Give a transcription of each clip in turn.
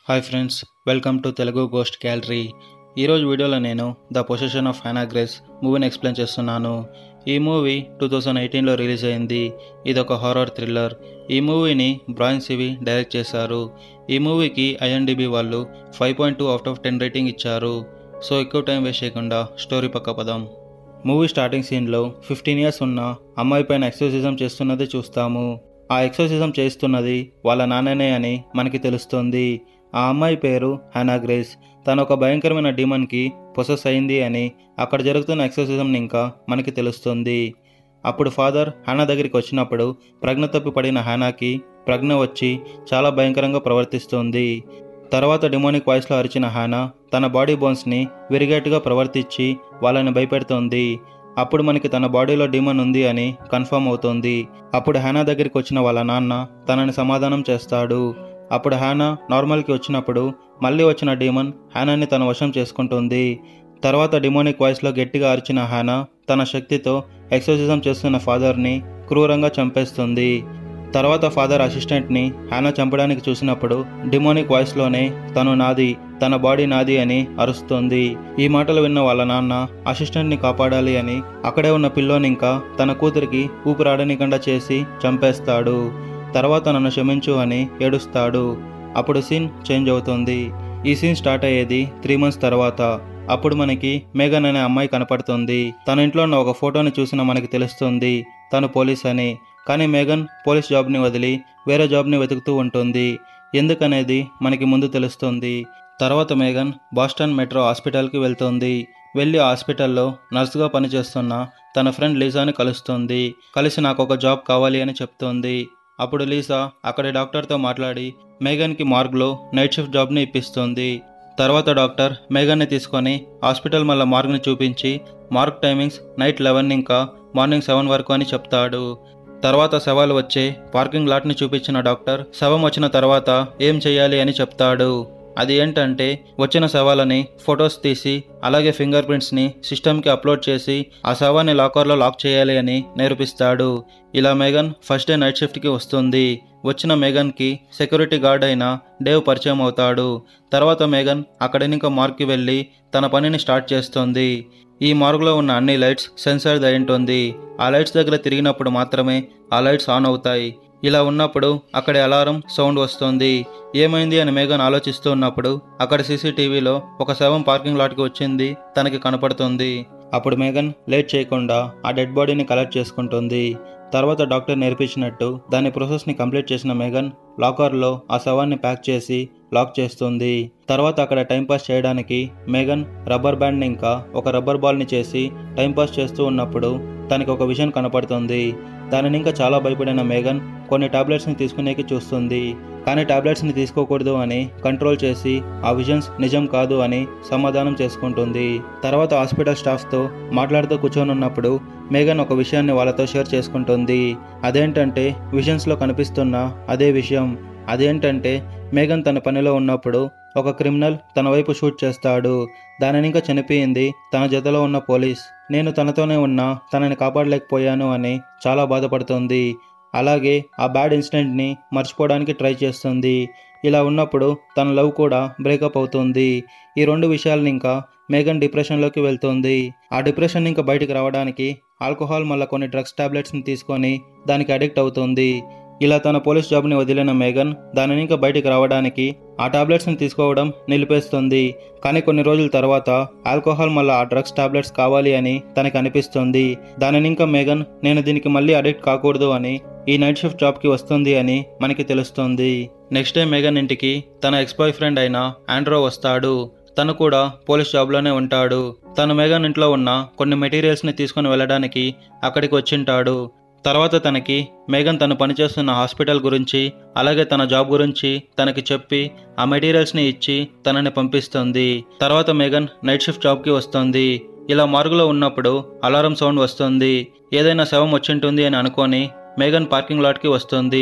hi friends welcome to Telugu ghost gallery ఈరోజు వీడియోలో నేను ద పొజిషన్ ఆఫ్ గ్రేస్ మూవీని ఎక్స్ప్లెయిన్ చేస్తున్నాను ఈ మూవీ టూ థౌజండ్ ఎయిటీన్లో రిలీజ్ అయింది ఇది ఒక హారర్ థ్రిల్లర్ ఈ మూవీని బ్రాయిన్ సివి డైరెక్ట్ చేశారు ఈ మూవీకి ఐఎన్డిబి వాళ్ళు five point two out of ten rating ఇచ్చారు సో ఎక్కువ టైం వేస్ట్ చేయకుండా స్టోరీ పక్క పదాం మూవీ స్టార్టింగ్ సీన్లో ఫిఫ్టీన్ ఇయర్స్ ఉన్న అమ్మాయి పైన ఎక్సర్సిజం చేస్తున్నది చూస్తాము ఆ ఎక్సర్సిజం చేస్తున్నది వాళ్ళ నాన్ననే అని మనకి తెలుస్తుంది ఆ అమ్మాయి పేరు హనా గ్రేస్ తను ఒక భయంకరమైన డీమన్కి పొసెస్ అయింది అని అక్కడ జరుగుతున్న ఎక్సర్సిజంని ఇంకా మనకి తెలుస్తుంది అప్పుడు ఫాదర్ హనా దగ్గరికి వచ్చినప్పుడు ప్రజ్ఞ తప్పి పడిన హనాకి ప్రజ్ఞ వచ్చి చాలా భయంకరంగా ప్రవర్తిస్తుంది తర్వాత డిమోనిక్ వాయిస్లో అరిచిన హానా తన బాడీ బోన్స్ని విరిగేట్టుగా ప్రవర్తించి వాళ్ళని భయపెడుతోంది అప్పుడు మనకి తన బాడీలో డిమన్ ఉంది అని కన్ఫర్మ్ అవుతుంది అప్పుడు హానా దగ్గరికి వచ్చిన వాళ్ళ నాన్న తనని సమాధానం చేస్తాడు అప్పుడు హానా నార్మల్కి వచ్చినప్పుడు మళ్ళీ వచ్చిన డీమన్ హానాని తన వశం చేసుకుంటుంది తర్వాత డిమోనిక్ వాయిస్లో గట్టిగా అరిచిన హానా తన శక్తితో ఎక్సర్సిజం చేస్తున్న ఫాదర్ని క్రూరంగా చంపేస్తుంది తర్వాత ఫాదర్ అసిస్టెంట్ని హానా చంపడానికి చూసినప్పుడు డిమోనిక్ వాయిస్లోనే తను నాది తన బాడీ నాది అని అరుస్తుంది ఈ మాటలు విన్న వాళ్ళ నాన్న అసిస్టెంట్ని కాపాడాలి అని అక్కడే ఉన్న పిల్లోని ఇంకా తన కూతురికి ఊపిరాడనికుండా చేసి చంపేస్తాడు తర్వాత నన్ను క్షమించు అని ఏడుస్తాడు అప్పుడు సీన్ చేంజ్ అవుతుంది ఈ సీన్ స్టార్ట్ అయ్యేది త్రీ మంత్స్ తర్వాత అప్పుడు మనకి మేఘన్ అనే అమ్మాయి కనపడుతుంది తన ఇంట్లో ఉన్న ఒక ఫోటోని చూసిన మనకి తెలుస్తుంది తను పోలీస్ అని కానీ మేఘన్ పోలీస్ జాబ్ని వదిలి వేరే జాబ్ని వెతుకుతూ ఉంటుంది ఎందుకనేది మనకి ముందు తెలుస్తుంది తర్వాత మేఘన్ బాస్టన్ మెట్రో హాస్పిటల్కి వెళ్తుంది వెళ్ళి హాస్పిటల్లో నర్సుగా పనిచేస్తున్న తన ఫ్రెండ్ లీజాని కలుస్తుంది కలిసి నాకు ఒక జాబ్ కావాలి అని చెప్తుంది అప్పుడు లీసా అక్కడి డాక్టర్తో మాట్లాడి మేఘన్కి మార్గ్లో నైట్ షిఫ్ట్ జాబ్ని ఇప్పిస్తుంది తర్వాత డాక్టర్ మేఘన్ని తీసుకొని హాస్పిటల్ మళ్ళీ మార్గ్ని చూపించి మార్క్ టైమింగ్స్ నైట్ లెవెన్ ఇంకా మార్నింగ్ సెవెన్ వరకు అని చెప్తాడు తర్వాత శవాలు వచ్చే పార్కింగ్ లాట్ని చూపించిన డాక్టర్ శవం వచ్చిన తర్వాత ఏం చేయాలి అని చెప్తాడు అది ఏంటంటే వచ్చిన శవాలని ఫొటోస్ తీసి అలాగే ఫింగర్ ప్రింట్స్ని సిస్టమ్కి అప్లోడ్ చేసి ఆ శవాన్ని లాకర్లో లాక్ చేయాలి అని నేర్పిస్తాడు ఇలా మేఘన్ ఫస్ట్ డే నైట్ షిఫ్ట్కి వస్తుంది వచ్చిన మేఘన్కి సెక్యూరిటీ గార్డ్ అయిన డేవ్ పరిచయం అవుతాడు తర్వాత మేఘన్ అక్కడి ఇంకా మార్క్కి వెళ్ళి తన పనిని స్టార్ట్ చేస్తుంది ఈ మార్గులో ఉన్న అన్ని లైట్స్ సెన్సార్ అయి ఉంటుంది ఆ లైట్స్ దగ్గర తిరిగినప్పుడు మాత్రమే ఆ లైట్స్ ఆన్ అవుతాయి ఇలా ఉన్నప్పుడు అక్కడి అలారం సౌండ్ వస్తుంది ఏమైంది అని మేఘన్ ఆలోచిస్తూ ఉన్నప్పుడు అక్కడ సీసీటీవీలో ఒక శవం పార్కింగ్ లాట్కి వచ్చింది తనకి కనపడుతుంది అప్పుడు మేఘన్ లేట్ చేయకుండా ఆ డెడ్ బాడీని కలెక్ట్ చేసుకుంటుంది తర్వాత డాక్టర్ నేర్పించినట్టు దాని ప్రాసెస్ని కంప్లీట్ చేసిన మేఘన్ లాకర్లో ఆ శవాన్ని ప్యాక్ చేసి లాక్ చేస్తుంది తర్వాత అక్కడ టైంపాస్ చేయడానికి మేఘన్ రబ్బర్ బ్యాండ్ని ఇంకా ఒక రబ్బర్ బాల్ని చేసి టైంపాస్ చేస్తూ ఉన్నప్పుడు తనకి ఒక విషయం కనపడుతుంది దానిని ఇంకా చాలా భయపడిన మేఘన్ కొన్ని టాబ్లెట్స్ని తీసుకునేకి చూస్తుంది కానీ టాబ్లెట్స్ని తీసుకోకూడదు అని కంట్రోల్ చేసి ఆ విజన్స్ నిజం కాదు అని సమాధానం చేసుకుంటుంది తర్వాత హాస్పిటల్ స్టాఫ్తో మాట్లాడుతూ కూర్చొని ఉన్నప్పుడు మేఘన్ ఒక విషయాన్ని వాళ్ళతో షేర్ చేసుకుంటుంది అదేంటంటే విజన్స్లో కనిపిస్తున్న అదే విషయం అదేంటంటే మేఘన్ తన పనిలో ఉన్నప్పుడు ఒక క్రిమినల్ తన వైపు షూట్ చేస్తాడు దానిని ఇంకా చనిపోయింది తన జతలో ఉన్న పోలీస్ నేను తనతోనే ఉన్నా తనని కాపాడలేకపోయాను అని చాలా బాధపడుతుంది అలాగే ఆ బ్యాడ్ ఇన్సిడెంట్ని మర్చిపోవడానికి ట్రై చేస్తుంది ఇలా ఉన్నప్పుడు తన లవ్ కూడా బ్రేకప్ అవుతుంది ఈ రెండు విషయాలను ఇంకా మేఘన్ డిప్రెషన్లోకి వెళ్తుంది ఆ డిప్రెషన్ ఇంకా బయటికి రావడానికి ఆల్కహాల్ మళ్ళీ కొన్ని డ్రగ్స్ టాబ్లెట్స్ని తీసుకొని దానికి అడిక్ట్ అవుతుంది ఇలా తన పోలీస్ జాబ్ని వదిలిన మేఘన్ దానిని ఇంకా బయటికి రావడానికి ఆ టాబ్లెట్స్ని తీసుకోవడం నిలిపేస్తుంది కానీ కొన్ని రోజుల తర్వాత ఆల్కహాల్ మళ్ళీ ఆ డ్రగ్స్ టాబ్లెట్స్ కావాలి అని తనకి అనిపిస్తుంది దానిని ఇంకా మేఘన్ నేను దీనికి మళ్ళీ అడిక్ట్ కాకూడదు అని ఈ నైట్ షిఫ్ట్ జాబ్కి వస్తుంది అని మనకి తెలుస్తుంది నెక్స్ట్ డే మేఘన్ ఇంటికి తన ఎక్స్ బాయ్ ఫ్రెండ్ అయిన ఆండ్రో వస్తాడు తను కూడా పోలీస్ జాబ్లోనే ఉంటాడు తను మేఘన్ ఇంట్లో ఉన్న కొన్ని మెటీరియల్స్ని తీసుకుని వెళ్ళడానికి అక్కడికి వచ్చింటాడు తర్వాత తనకి మేఘన్ తను పనిచేస్తున్న హాస్పిటల్ గురించి అలాగే తన జాబ్ గురించి తనకి చెప్పి ఆ మెటీరియల్స్ని ఇచ్చి తనని పంపిస్తుంది తర్వాత మేఘన్ నైట్ షిఫ్ట్ జాబ్కి వస్తుంది ఇలా మార్గులో ఉన్నప్పుడు అలారం సౌండ్ వస్తుంది ఏదైనా శవం వచ్చింటుంది అని అనుకొని మేఘన్ పార్కింగ్ లాట్కి వస్తుంది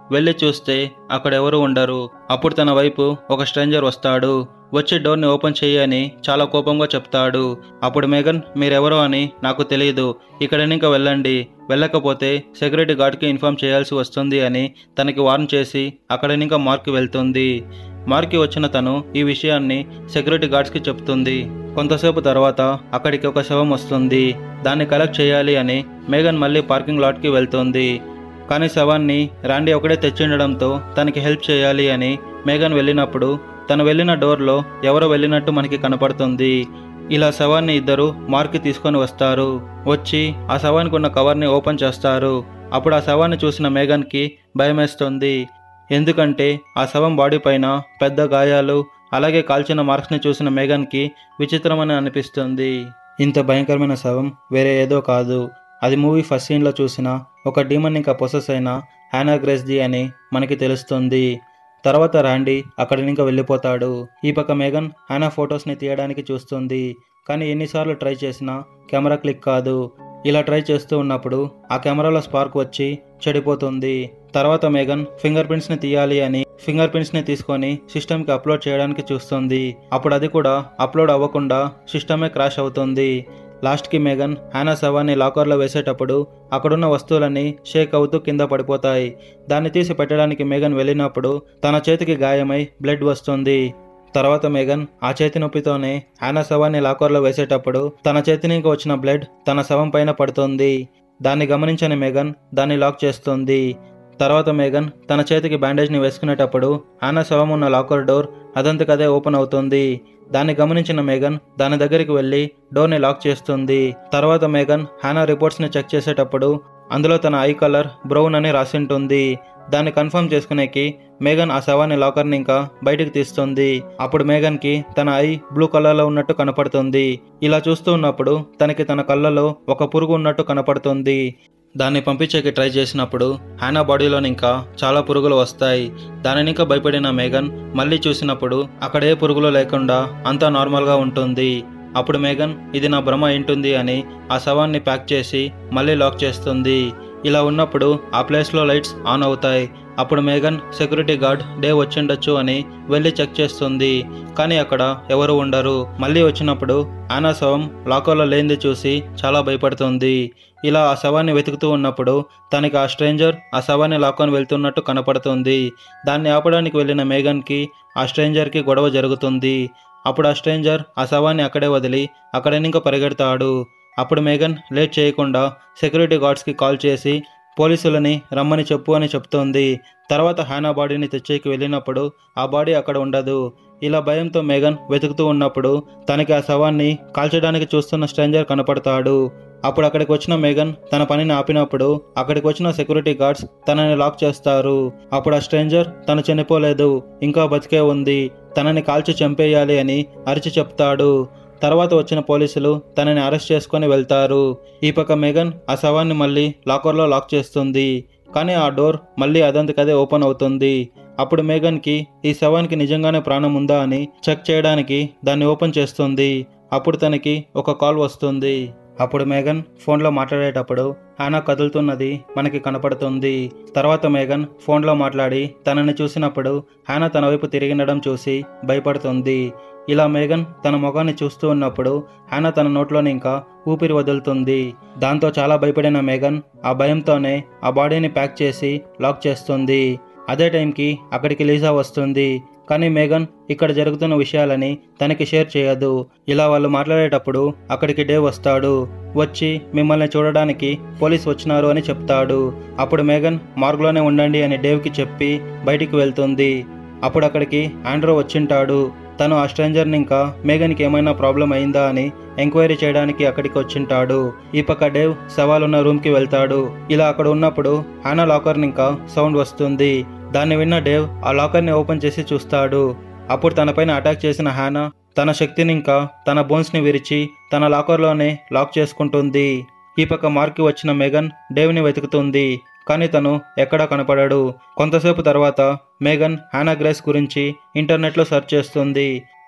వెళ్ళి చూస్తే అక్కడ ఎవరు ఉండరు అప్పుడు తన వైపు ఒక స్ట్రేంజర్ వస్తాడు వచ్చి డోర్ని ఓపెన్ చేయని చాలా కోపంగా చెప్తాడు అప్పుడు మేఘన్ మీరెవరో అని నాకు తెలియదు ఇక్కడ ఇంకా వెళ్ళండి వెళ్ళకపోతే సెక్యూరిటీ గార్డ్కి ఇన్ఫామ్ చేయాల్సి వస్తుంది అని తనకి వార్న్ చేసి అక్కడ ఇంకా మార్క్ వెళ్తుంది మార్కి వచ్చిన తను ఈ విషయాన్ని సెక్యూరిటీ గార్డ్స్కి చెప్తుంది కొంతసేపు తర్వాత అక్కడికి ఒక శవం వస్తుంది దాన్ని కలెక్ట్ చేయాలి అని మేఘన్ మళ్ళీ పార్కింగ్ లాట్కి వెళ్తుంది కానీ శవాన్ని రాండీ ఒకడే తెచ్చిండడంతో తనకి హెల్ప్ చేయాలి అని మేఘన్ వెళ్ళినప్పుడు తను వెళ్ళిన డోర్లో ఎవరో వెళ్ళినట్టు మనకి కనపడుతుంది ఇలా శవాన్ని ఇద్దరు మార్కి తీసుకొని వస్తారు వచ్చి ఆ శవానికి ఉన్న కవర్ని ఓపెన్ చేస్తారు అప్పుడు ఆ శవాన్ని చూసిన మేఘన్కి భయమేస్తుంది ఎందుకంటే ఆ శవం బాడీ పైన పెద్ద గాయాలు అలాగే కాల్చిన మార్క్స్ని చూసిన మేఘన్కి విచిత్రమని అనిపిస్తుంది ఇంత భయంకరమైన శవం వేరే ఏదో కాదు అది మూవీ ఫస్ట్ సీన్లో చూసిన ఒక డీమన్ ఇంకా పొసెస్ అయిన హ్యానా గ్రేస్జీ అని మనకి తెలుస్తుంది తర్వాత రాండి అక్కడి ఇంకా వెళ్ళిపోతాడు ఈ పక్క మేఘన్ హ్యానా ఫొటోస్ని తీయడానికి చూస్తుంది కానీ ఎన్నిసార్లు ట్రై చేసినా కెమెరా క్లిక్ కాదు ఇలా ట్రై చేస్తూ ఉన్నప్పుడు ఆ కెమెరాలో స్పార్క్ వచ్చి చెడిపోతుంది తర్వాత మేఘన్ ఫింగర్ ప్రింట్స్ని తీయాలి అని ఫింగర్ ప్రింట్స్ని తీసుకొని సిస్టమ్కి అప్లోడ్ చేయడానికి చూస్తుంది అప్పుడు అది కూడా అప్లోడ్ అవ్వకుండా సిస్టమే క్రాష్ అవుతుంది లాస్ట్కి మేఘన్ హ్యానా శవాన్ని లాకర్లో వేసేటప్పుడు అక్కడున్న వస్తువులన్నీ షేక్ అవుతూ కింద పడిపోతాయి దాన్ని తీసి పెట్టడానికి మేఘన్ వెళ్ళినప్పుడు తన చేతికి గాయమై బ్లడ్ వస్తుంది తర్వాత మేఘన్ ఆ చేతి నొప్పితోనే హ్యానా శవాన్ని లాకర్లో వేసేటప్పుడు తన చేతి నుంచి వచ్చిన బ్లడ్ తన శవం పైన పడుతుంది దాన్ని గమనించని మేఘన్ దాన్ని లాక్ చేస్తుంది తర్వాత మేఘన్ తన చేతికి బ్యాండేజ్ని వేసుకునేటప్పుడు హ్యానా శవం ఉన్న లాకర్ డోర్ అదంతకదే ఓపెన్ అవుతుంది దాన్ని గమనించిన మేఘన్ దాని దగ్గరికి వెళ్ళి డోర్ని లాక్ చేస్తుంది తర్వాత మేఘన్ హ్యానా రిపోర్ట్స్ని చెక్ చేసేటప్పుడు అందులో తన ఐ కలర్ బ్రౌన్ అని రాసింటుంది దాన్ని కన్ఫర్మ్ చేసుకునేకి మేఘన్ ఆ శవాన్ని లాకర్ని ఇంకా బయటికి తీస్తుంది అప్పుడు మేఘన్కి తన ఐ బ్లూ కలర్లో ఉన్నట్టు కనపడుతుంది ఇలా చూస్తూ ఉన్నప్పుడు తనకి తన కళ్ళలో ఒక పురుగు ఉన్నట్టు కనపడుతుంది దాన్ని పంపించేకి ట్రై చేసినప్పుడు హ్యానా బాడీలో ఇంకా చాలా పురుగులు వస్తాయి దానిని ఇంకా భయపడిన మేఘన్ మళ్ళీ చూసినప్పుడు అక్కడ ఏ పురుగులు లేకుండా అంతా నార్మల్గా ఉంటుంది అప్పుడు మేఘన్ ఇది నా భ్రమ ఏంటుంది అని ఆ శవాన్ని ప్యాక్ చేసి మళ్ళీ లాక్ చేస్తుంది ఇలా ఉన్నప్పుడు ఆ ప్లేస్లో లైట్స్ ఆన్ అవుతాయి అప్పుడు మేఘన్ సెక్యూరిటీ గార్డ్ డే వచ్చిండొచ్చు అని వెళ్ళి చెక్ చేస్తుంది కానీ అక్కడ ఎవరు ఉండరు మళ్ళీ వచ్చినప్పుడు ఆనా శవం లాకర్లో లేనిది చూసి చాలా భయపడుతుంది ఇలా ఆ శవాన్ని వెతుకుతూ ఉన్నప్పుడు తనకి ఆ స్ట్రేంజర్ ఆ శవాన్ని లాక్కొని వెళ్తున్నట్టు కనపడుతుంది దాన్ని ఆపడానికి వెళ్ళిన మేఘన్కి ఆ స్ట్రేంజర్కి గొడవ జరుగుతుంది అప్పుడు ఆ స్ట్రేంజర్ ఆ శవాన్ని అక్కడే వదిలి అక్కడే ఇంకా పరిగెడతాడు అప్పుడు మేఘన్ లేట్ చేయకుండా సెక్యూరిటీ గార్డ్స్కి కాల్ చేసి పోలీసులని రమ్మని చెప్పు అని చెప్తోంది తర్వాత హానా బాడీని తెచ్చేకి వెళ్ళినప్పుడు ఆ బాడీ అక్కడ ఉండదు ఇలా భయంతో మేఘన్ వెతుకుతూ ఉన్నప్పుడు తనకి ఆ శవాన్ని కాల్చడానికి చూస్తున్న స్ట్రేంజర్ కనపడతాడు అప్పుడు అక్కడికి వచ్చిన మేఘన్ తన పనిని ఆపినప్పుడు అక్కడికి వచ్చిన సెక్యూరిటీ గార్డ్స్ తనని లాక్ చేస్తారు అప్పుడు ఆ స్ట్రేంజర్ తను చనిపోలేదు ఇంకా బతికే ఉంది తనని కాల్చి చంపేయాలి అని అరిచి చెప్తాడు తర్వాత వచ్చిన పోలీసులు తనని అరెస్ట్ చేసుకొని వెళ్తారు ఈ పక్క మేఘన్ ఆ శవాన్ని మళ్ళీ లాకర్లో లాక్ చేస్తుంది కానీ ఆ డోర్ మళ్ళీ అదంతకదే ఓపెన్ అవుతుంది అప్పుడు మేఘన్కి ఈ శవానికి నిజంగానే ప్రాణం ఉందా అని చెక్ చేయడానికి దాన్ని ఓపెన్ చేస్తుంది అప్పుడు తనకి ఒక కాల్ వస్తుంది అప్పుడు మేఘన్ ఫోన్లో మాట్లాడేటప్పుడు హానా కదులుతున్నది మనకి కనపడుతుంది తర్వాత మేఘన్ ఫోన్లో మాట్లాడి తనని చూసినప్పుడు హానా తన వైపు తిరిగినడం చూసి భయపడుతుంది ఇలా మేఘన్ తన ముఖాన్ని చూస్తూ ఉన్నప్పుడు హానా తన నోట్లోని ఇంకా ఊపిరి వదులుతుంది దాంతో చాలా భయపడిన మేఘన్ ఆ భయంతోనే ఆ బాడీని ప్యాక్ చేసి లాక్ చేస్తుంది అదే టైంకి అక్కడికి లీజా వస్తుంది కానీ మేఘన్ ఇక్కడ జరుగుతున్న విషయాలని తనకి షేర్ చేయదు ఇలా వాళ్ళు మాట్లాడేటప్పుడు అక్కడికి డేవ్ వస్తాడు వచ్చి మిమ్మల్ని చూడడానికి పోలీస్ వచ్చినారు అని చెప్తాడు అప్పుడు మేఘన్ మార్గ్లోనే ఉండండి అని డేవ్కి చెప్పి బయటికి వెళ్తుంది అప్పుడు అక్కడికి ఆండ్రో వచ్చింటాడు తను ఆ స్ట్రేంజర్ని ఇంకా మేఘన్కి ఏమైనా ప్రాబ్లం అయిందా అని ఎంక్వైరీ చేయడానికి అక్కడికి వచ్చింటాడు ఈ పక్క డేవ్ సవాలున్న రూమ్కి వెళ్తాడు ఇలా అక్కడ ఉన్నప్పుడు హానా లాకర్ని ఇంకా సౌండ్ వస్తుంది దాన్ని విన్న డేవ్ ఆ లాకర్ని ఓపెన్ చేసి చూస్తాడు అప్పుడు తనపైన అటాక్ చేసిన హానా తన శక్తిని ఇంకా తన బోన్స్ని విరిచి తన లాకర్లోనే లాక్ చేసుకుంటుంది ఈ పక్క మార్కి వచ్చిన మెగన్ డేవ్ని వెతుకుతుంది కానీ తను ఎక్కడా కనపడాడు కొంతసేపు తర్వాత మేఘన్ హానా గ్రేస్ గురించి ఇంటర్నెట్లో సెర్చ్ చేస్తుంది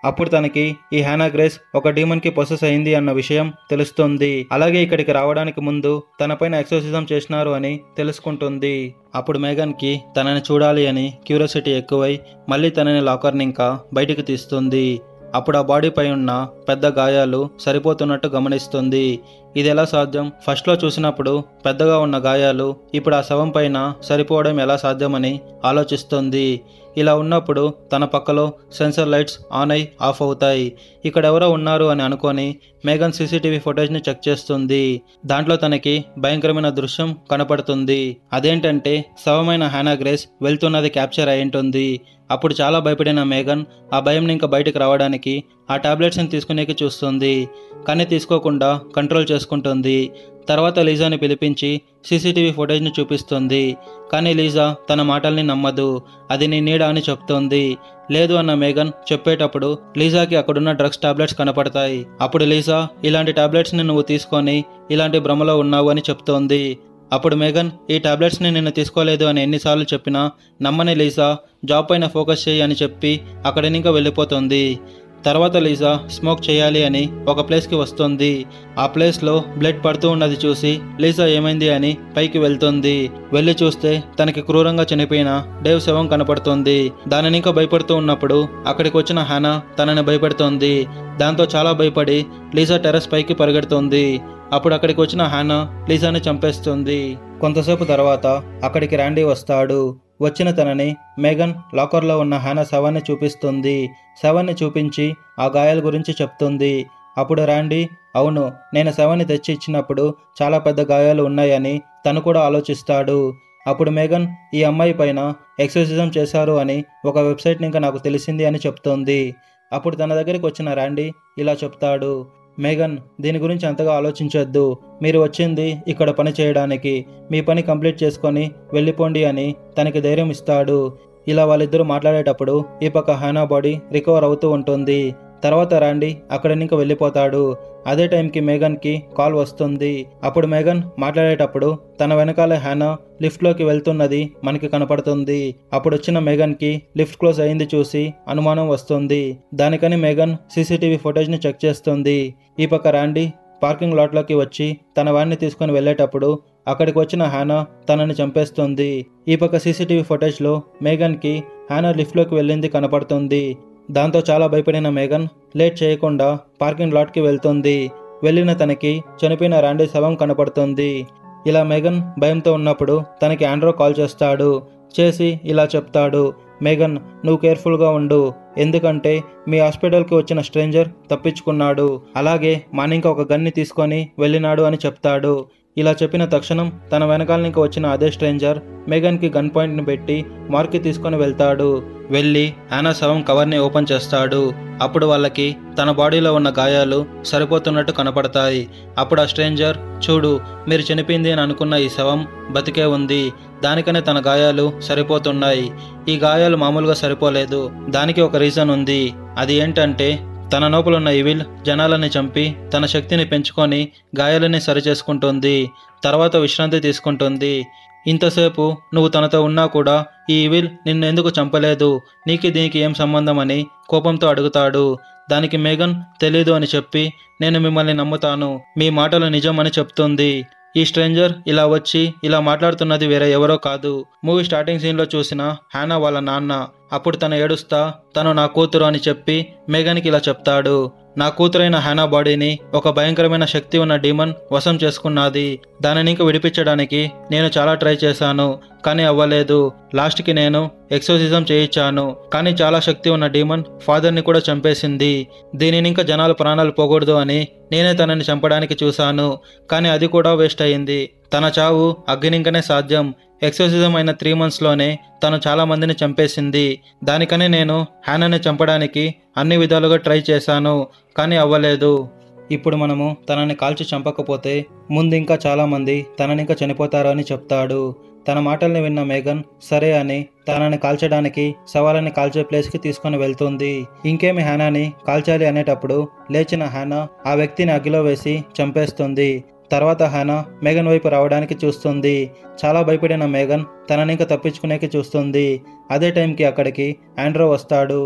అప్పుడు తనకి ఈ హ్యానా గ్రేస్ ఒక డీమన్ కి పొసెస్ అయింది అన్న విషయం తెలుస్తుంది అలాగే ఇక్కడికి రావడానికి ముందు తనపైన ఎక్సోసిజం చేసినారు అని తెలుసుకుంటుంది అప్పుడు మేఘన్ కి తనని చూడాలి అని క్యూరియాసిటీ ఎక్కువై మళ్ళీ తనని లాకర్ని ఇంకా బయటికి తీస్తుంది అప్పుడు ఆ బాడీపై ఉన్న పెద్ద గాయాలు సరిపోతున్నట్టు గమనిస్తుంది ఇది ఎలా సాధ్యం ఫస్ట్లో చూసినప్పుడు పెద్దగా ఉన్న గాయాలు ఇప్పుడు ఆ శవం పైన సరిపోవడం ఎలా సాధ్యమని ఆలోచిస్తుంది ఇలా ఉన్నప్పుడు తన పక్కలో సెన్సర్ లైట్స్ ఆన్ అయి ఆఫ్ అవుతాయి ఇక్కడ ఎవరో ఉన్నారు అని అనుకొని మేఘన్ సీసీటీవీ ఫుటేజ్ని చెక్ చేస్తుంది దాంట్లో తనకి భయంకరమైన దృశ్యం కనపడుతుంది అదేంటంటే శవమైన హ్యానా గ్రేస్ వెళ్తున్నది క్యాప్చర్ అయి ఉంటుంది అప్పుడు చాలా భయపడిన మేఘన్ ఆ భయంని ఇంకా బయటకు రావడానికి ఆ టాబ్లెట్స్ని తీసుకునేకి చూస్తుంది కానీ తీసుకోకుండా కంట్రోల్ చేసుకుంటుంది తర్వాత లీజాని పిలిపించి సీసీటీవీ ఫుటేజ్ని చూపిస్తుంది కానీ లీజా తన మాటల్ని నమ్మదు అది నీ నీడ అని చెప్తోంది లేదు అన్న మేఘన్ చెప్పేటప్పుడు లీజాకి అక్కడున్న డ్రగ్స్ టాబ్లెట్స్ కనపడతాయి అప్పుడు లీజా ఇలాంటి టాబ్లెట్స్ని నువ్వు తీసుకొని ఇలాంటి భ్రమలో ఉన్నావు అని చెప్తోంది అప్పుడు మేఘన్ ఈ టాబ్లెట్స్ని నిన్ను తీసుకోలేదు అని ఎన్నిసార్లు చెప్పినా నమ్మని లీజా జాబ్ పైన ఫోకస్ చేయి అని చెప్పి అక్కడి ఇంకా వెళ్ళిపోతుంది తర్వాత లీజా స్మోక్ చేయాలి అని ఒక ప్లేస్కి వస్తుంది ఆ ప్లేస్లో బ్లడ్ పడుతూ ఉన్నది చూసి లీజా ఏమైంది అని పైకి వెళ్తుంది వెళ్ళి చూస్తే తనకి క్రూరంగా చనిపోయిన డేవ్ శవం కనపడుతుంది దానిని ఇంకా భయపడుతూ ఉన్నప్పుడు అక్కడికి వచ్చిన హానా తనని భయపెడుతోంది దాంతో చాలా భయపడి లీజా టెర్రస్ పైకి పరిగెడుతుంది అప్పుడు అక్కడికి వచ్చిన హానా లీజాని చంపేస్తుంది కొంతసేపు తర్వాత అక్కడికి ర్యాండీ వస్తాడు వచ్చిన తనని మేఘన్ లాకర్లో ఉన్న హానా శవాన్ని చూపిస్తుంది శవాన్ని చూపించి ఆ గాయాల గురించి చెప్తుంది అప్పుడు ర్యాండీ అవును నేను శవాన్ని తెచ్చి ఇచ్చినప్పుడు చాలా పెద్ద గాయాలు ఉన్నాయని తను కూడా ఆలోచిస్తాడు అప్పుడు మేఘన్ ఈ అమ్మాయి పైన ఎక్సర్సిజం చేశారు అని ఒక వెబ్సైట్ ఇంకా నాకు తెలిసింది అని చెప్తోంది అప్పుడు తన దగ్గరికి వచ్చిన ర్యాండీ ఇలా చెప్తాడు మేఘన్ దీని గురించి అంతగా ఆలోచించొద్దు మీరు వచ్చింది ఇక్కడ పని చేయడానికి మీ పని కంప్లీట్ చేసుకొని వెళ్ళిపోండి అని తనకి ధైర్యం ఇస్తాడు ఇలా వాళ్ళిద్దరూ మాట్లాడేటప్పుడు ఈ పక్క హానా బాడీ రికవర్ అవుతూ ఉంటుంది తర్వాత రాండి అక్కడ ఇంకా వెళ్ళిపోతాడు అదే టైంకి మేఘన్కి కాల్ వస్తుంది అప్పుడు మేఘన్ మాట్లాడేటప్పుడు తన వెనకాల హ్యానా లిఫ్ట్లోకి వెళ్తున్నది మనకి కనపడుతుంది అప్పుడు వచ్చిన మేఘన్కి లిఫ్ట్ క్లోజ్ అయింది చూసి అనుమానం వస్తుంది దానికని మేఘన్ సీసీటీవీ ఫుటేజ్ని చెక్ చేస్తుంది ఈ పక్క రాండి పార్కింగ్ లాట్లోకి వచ్చి తన వాడిని తీసుకొని వెళ్ళేటప్పుడు అక్కడికి వచ్చిన హానా తనని చంపేస్తుంది ఈ పక్క సీసీటీవీ ఫుటేజ్లో మేఘన్కి హానా లిఫ్ట్లోకి వెళ్ళింది కనపడుతుంది దాంతో చాలా భయపడిన మేఘన్ లేట్ చేయకుండా పార్కింగ్ లాట్కి వెళ్తుంది వెళ్ళిన తనకి చనిపోయిన రాండీ శవం కనపడుతుంది ఇలా మేఘన్ భయంతో ఉన్నప్పుడు తనకి ఆండ్రో కాల్ చేస్తాడు చేసి ఇలా చెప్తాడు మేఘన్ నువ్వు కేర్ఫుల్గా ఉండు ఎందుకంటే మీ హాస్పిటల్కి వచ్చిన స్ట్రేంజర్ తప్పించుకున్నాడు అలాగే మార్నింగ్ ఒక గన్ని తీసుకొని వెళ్ళినాడు అని చెప్తాడు ఇలా చెప్పిన తక్షణం తన వెనకాల నుంచి వచ్చిన అదే స్ట్రేంజర్ మేఘన్కి గన్ పాయింట్ని పెట్టి మార్కి తీసుకొని వెళ్తాడు వెళ్ళి ఆనా శవం కవర్ని ఓపెన్ చేస్తాడు అప్పుడు వాళ్ళకి తన బాడీలో ఉన్న గాయాలు సరిపోతున్నట్టు కనపడతాయి అప్పుడు ఆ స్ట్రేంజర్ చూడు మీరు చనిపోయింది అని అనుకున్న ఈ శవం బతికే ఉంది దానికనే తన గాయాలు సరిపోతున్నాయి ఈ గాయాలు మామూలుగా సరిపోలేదు దానికి ఒక రీజన్ ఉంది అది ఏంటంటే తన లోపల ఉన్న ఇవిల్ జనాలని చంపి తన శక్తిని పెంచుకొని గాయాలని సరిచేసుకుంటుంది తర్వాత విశ్రాంతి తీసుకుంటుంది ఇంతసేపు నువ్వు తనతో ఉన్నా కూడా ఈ ఇవిల్ నిన్ను ఎందుకు చంపలేదు నీకు దీనికి ఏం సంబంధం అని కోపంతో అడుగుతాడు దానికి మేఘన్ తెలీదు అని చెప్పి నేను మిమ్మల్ని నమ్ముతాను మీ మాటలు నిజం అని చెప్తుంది ఈ స్ట్రేంజర్ ఇలా వచ్చి ఇలా మాట్లాడుతున్నది వేరే ఎవరో కాదు మూవీ స్టార్టింగ్ సీన్లో చూసిన హ్యానా వాళ్ళ నాన్న అప్పుడు తను ఏడుస్తా తను నా కూతురు అని చెప్పి మేఘన్కి ఇలా చెప్తాడు నా కూతురైన హ్యానా బాడీని ఒక భయంకరమైన శక్తి ఉన్న డీమన్ వశం చేసుకున్నది దానిని ఇంకా విడిపించడానికి నేను చాలా ట్రై చేశాను కానీ అవ్వలేదు లాస్ట్కి నేను ఎక్సోసిజం చేయించాను కానీ చాలా శక్తి ఉన్న డీమన్ ఫాదర్ని కూడా చంపేసింది దీనిని ఇంకా జనాలు ప్రాణాలు పోకూడదు అని నేనే తనని చంపడానికి చూశాను కానీ అది కూడా వేస్ట్ అయింది తన చావు అగ్నింకనే సాధ్యం ఎక్సోసిజం అయిన త్రీ మంత్స్లోనే తను చాలా మందిని చంపేసింది దానికనే నేను హ్యానాని చంపడానికి అన్ని విధాలుగా ట్రై చేశాను కానీ అవ్వలేదు ఇప్పుడు మనము తనని కాల్చి చంపకపోతే ముందు ఇంకా చాలామంది తనని ఇంకా చనిపోతారు అని చెప్తాడు తన మాటల్ని విన్న మేఘన్ సరే అని తనని కాల్చడానికి సవాలని కాల్చే ప్లేస్కి తీసుకొని వెళ్తుంది ఇంకేమి హ్యానాని కాల్చాలి అనేటప్పుడు లేచిన హ్యానా ఆ వ్యక్తిని అగ్గిలో వేసి చంపేస్తుంది తర్వాత హానా మేఘన్ వైపు రావడానికి చూస్తుంది చాలా భయపడిన మేఘన్ తనని ఇంకా తప్పించుకునేకి చూస్తుంది అదే టైంకి అక్కడికి ఆండ్రో వస్తాడు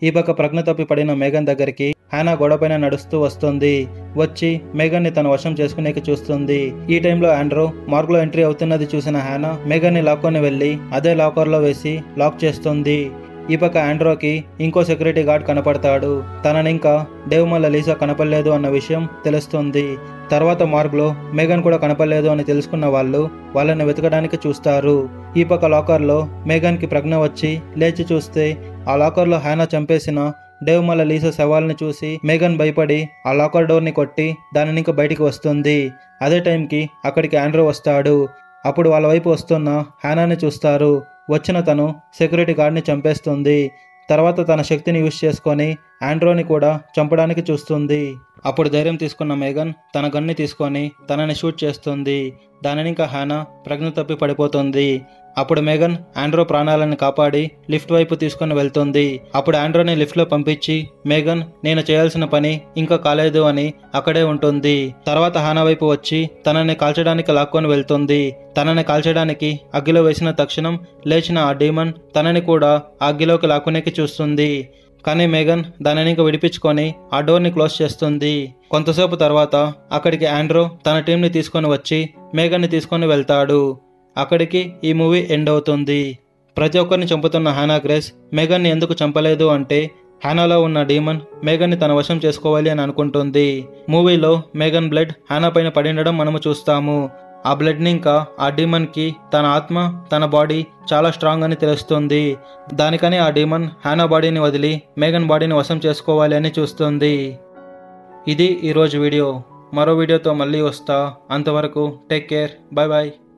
ఈ పక్క ప్రజ్ఞ తప్పి పడిన మేఘన్ దగ్గరికి హానా గోడపైన నడుస్తూ వస్తుంది వచ్చి మేఘన్ ని తన వశం చేసుకునేకి చూస్తుంది ఈ టైంలో ఆండ్రో మార్గ్ లో ఎంట్రీ అవుతున్నది చూసిన హానా మేఘన్ ని లాక్కొని వెళ్లి అదే లాకర్ లో వేసి లాక్ చేస్తుంది ఈ పక్క ఆండ్రోకి ఇంకో సెక్యూరిటీ గార్డ్ కనపడతాడు తనని ఇంకా డేవ్ మల్ల లీసా కనపడలేదు అన్న విషయం తెలుస్తుంది తర్వాత మార్గ్లో మేఘన్ కూడా కనపడలేదు అని తెలుసుకున్న వాళ్ళు వాళ్ళని వెతకడానికి చూస్తారు ఈ పక్క లాకర్లో మేఘన్కి ప్రజ్ఞ వచ్చి లేచి చూస్తే ఆ లాకర్లో హ్యానా చంపేసిన డేవ్ మల్ల లీసా శవాల్ని చూసి మేఘన్ భయపడి ఆ లాకర్ డోర్ని కొట్టి దానిని ఇంకా బయటికి వస్తుంది అదే టైంకి అక్కడికి ఆండ్రో వస్తాడు అప్పుడు వాళ్ళ వైపు వస్తున్న హ్యానాని చూస్తారు వచ్చిన తను సెక్యూరిటీ గార్డ్ని చంపేస్తుంది తర్వాత తన శక్తిని యూజ్ చేసుకొని ఆండ్రోని కూడా చంపడానికి చూస్తుంది అప్పుడు ధైర్యం తీసుకున్న మేఘన్ తన గన్ని తీసుకొని తనని షూట్ చేస్తుంది దానిని ఇంకా హానా ప్రజ్ఞ తప్పి పడిపోతుంది అప్పుడు మేఘన్ ఆండ్రో ప్రాణాలను కాపాడి లిఫ్ట్ వైపు తీసుకుని వెళ్తుంది అప్పుడు ఆండ్రోని లిఫ్ట్లో పంపించి మేఘన్ నేను చేయాల్సిన పని ఇంకా కాలేదు అని అక్కడే ఉంటుంది తర్వాత హానా వైపు వచ్చి తనని కాల్చడానికి లాక్కొని వెళ్తుంది తనని కాల్చడానికి అగ్గిలో వేసిన తక్షణం లేచిన ఆ డీమన్ తనని కూడా ఆ అగ్గిలోకి లాక్కునేకి చూస్తుంది కానీ మేఘన్ దానిని ఇంకా విడిపించుకొని ఆ డోర్ని క్లోజ్ చేస్తుంది కొంతసేపు తర్వాత అక్కడికి ఆండ్రో తన టీంని తీసుకొని వచ్చి మేఘన్ని తీసుకొని వెళ్తాడు అక్కడికి ఈ మూవీ ఎండ్ అవుతుంది ప్రతి ఒక్కరిని చంపుతున్న హానా గ్రేస్ మేఘన్ని ఎందుకు చంపలేదు అంటే హానాలో ఉన్న డీమన్ మేఘన్ని తన వశం చేసుకోవాలి అని అనుకుంటుంది మూవీలో మేఘన్ బ్లడ్ హానా పైన పడిండడం మనము చూస్తాము ఆ బ్లడ్ని ఇంకా ఆ డీమన్కి తన ఆత్మ తన బాడీ చాలా స్ట్రాంగ్ అని తెలుస్తుంది దానికని ఆ డీమన్ హానా బాడీని వదిలి మేఘన్ బాడీని వశం చేసుకోవాలి అని చూస్తుంది ఇది ఈరోజు వీడియో మరో వీడియోతో మళ్ళీ వస్తా అంతవరకు టేక్ కేర్ బాయ్ బాయ్